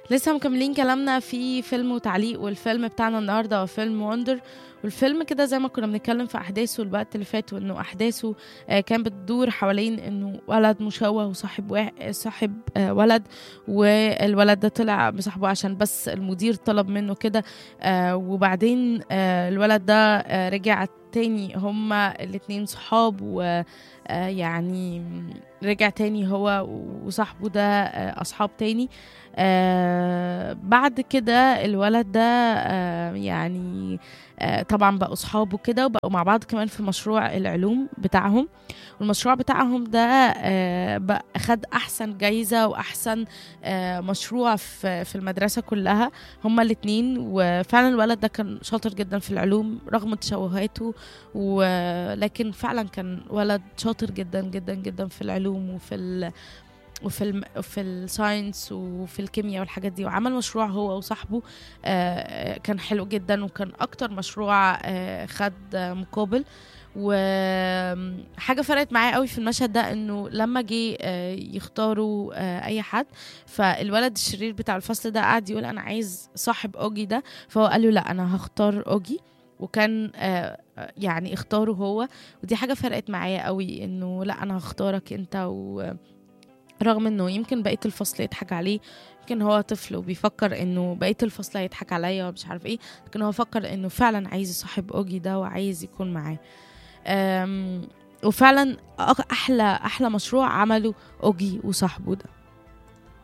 لسه مكملين كلامنا في فيلم وتعليق والفيلم بتاعنا النهارده هو فيلم وندر والفيلم كده زي ما كنا بنتكلم في احداثه الوقت اللي فات وانه احداثه آه، كان بتدور حوالين انه ولد مشوه وصاحب واحد صاحب آه، ولد والولد ده طلع بصاحبه عشان بس المدير طلب منه كده آه، وبعدين آه، الولد ده آه، رجع تاني هما الاتنين صحاب ويعني رجع تاني هو وصاحبه ده آه، اصحاب تاني آه بعد كده الولد ده آه يعني آه طبعا بقوا صحابه كده وبقوا مع بعض كمان في مشروع العلوم بتاعهم والمشروع بتاعهم ده آه بقى خد احسن جايزه واحسن آه مشروع في في المدرسه كلها هما الاتنين وفعلا الولد ده كان شاطر جدا في العلوم رغم تشوهاته ولكن فعلا كان ولد شاطر جدا جدا جدا في العلوم وفي ال وفي الم... في الساينس وفي الكيمياء والحاجات دي وعمل مشروع هو وصاحبه آه كان حلو جدا وكان اكتر مشروع آه خد آه مقابل وحاجه فرقت معايا قوي في المشهد ده انه لما جه آه يختاروا آه اي حد فالولد الشرير بتاع الفصل ده قعد يقول انا عايز صاحب اوجي ده فهو قال له لا انا هختار اوجي وكان آه يعني اختاره هو ودي حاجه فرقت معايا قوي انه لا انا هختارك انت و رغم انه يمكن بقيه الفصل يضحك عليه يمكن هو طفل وبيفكر انه بقيه الفصل هيضحك عليا ومش عارف ايه لكن هو فكر انه فعلا عايز يصاحب اوجي ده وعايز يكون معاه أم، وفعلا أح- احلى احلى مشروع عمله اوجي وصاحبه ده